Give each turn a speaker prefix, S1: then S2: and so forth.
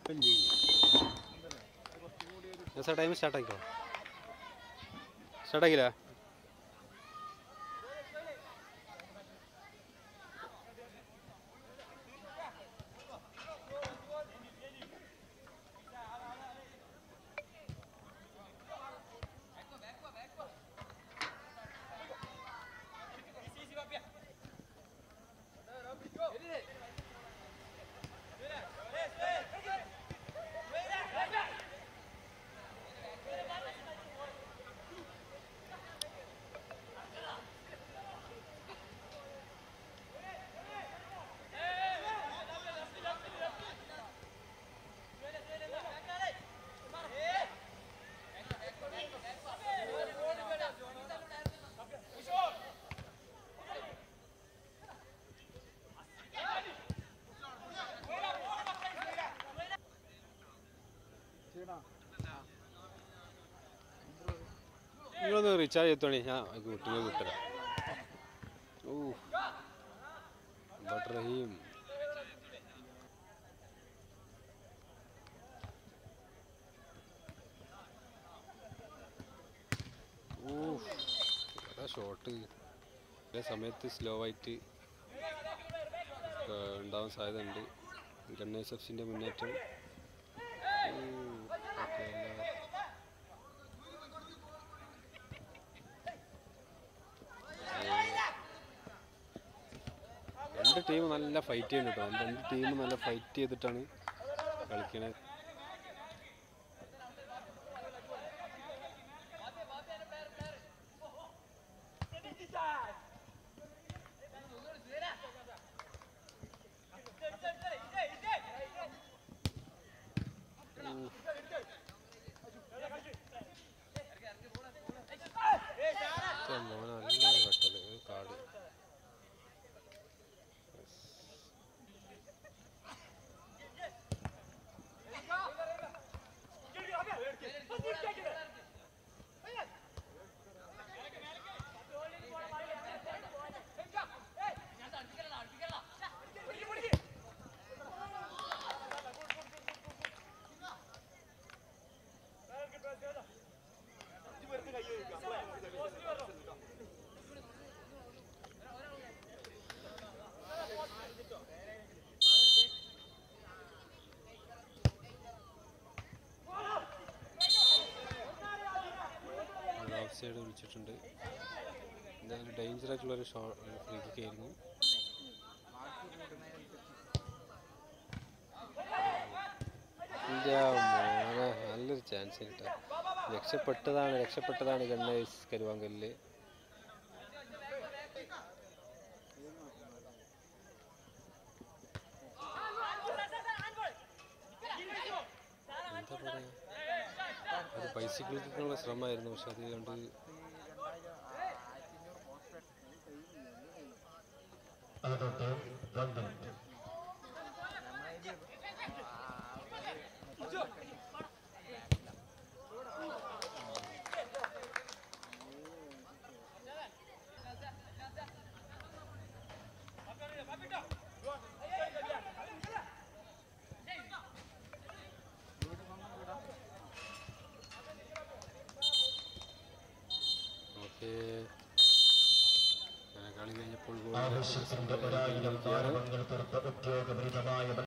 S1: Sir time start ആയിക്കോ start ആക്കില്ല നിങ്ങളൊന്ന് റീചാർജ് ചെയ്തോണി ഞാൻ കുട്ടികൾ വിട്ടുതരാം ഓ ബട്ട് റഹീം ഓ ഏതാ ഷോട്ട് ചില സമയത്ത് സ്ലോ ആയിട്ട് ഏർ ഉണ്ടാവാൻ സാധ്യതയുണ്ട് ഗണ്ണേഴ്സ് എഫ്സിൻ്റെ മുന്നേറ്റം ഓ, ഓക്കേ, എല്ലാ- രണ്ട് ടീം നല്ല ഫൈറ്റ് ചെയ്യുന്നുണ്ട് കേട്ടോ രണ്ട് ടീം നല്ല ഫൈറ്റ് ചെയ്തിട്ടാണ് കളിക്കണത് മോനെ നല്ലൊരു കട്ടല് ഒരു കാട് ഓഫ് സൈഡ് വിളിച്ചിട്ടുണ്ട് എന്തായാലും ഡേഞ്ചർ ആയിട്ടുള്ള ഒരു ഷോ ഫ്രീ കിക്ക് ആയിരുന്നു ഇല്ല മോനെ നല്ലൊരു ചാൻസ് കിട്ടാ രക്ഷപ്പെട്ടതാണ് രക്ഷപ്പെട്ടതാണ് ഗണ്ണേഴ്സ് കരുവാങ്കലില് എന്താ പറയാ അത് ബൈസിക്കിൾ കിക്കാനുള്ള ശ്രമമായിരുന്നു പക്ഷെ അത് കണ്ട്
S2: അകത്തോട്ട് രണ്ട് മിനിറ്റ്
S1: ഓക്കെ അങ്ങനെ കളി കഴിഞ്ഞപ്പോൾ goal
S2: ആവശ്യത്തിന്റെ ഒരായിരം
S1: ഇരിക്കുകയാണ്.
S2: താരങ്ങൾ തീർത്ത ഉദ്യോഗപരിതമായ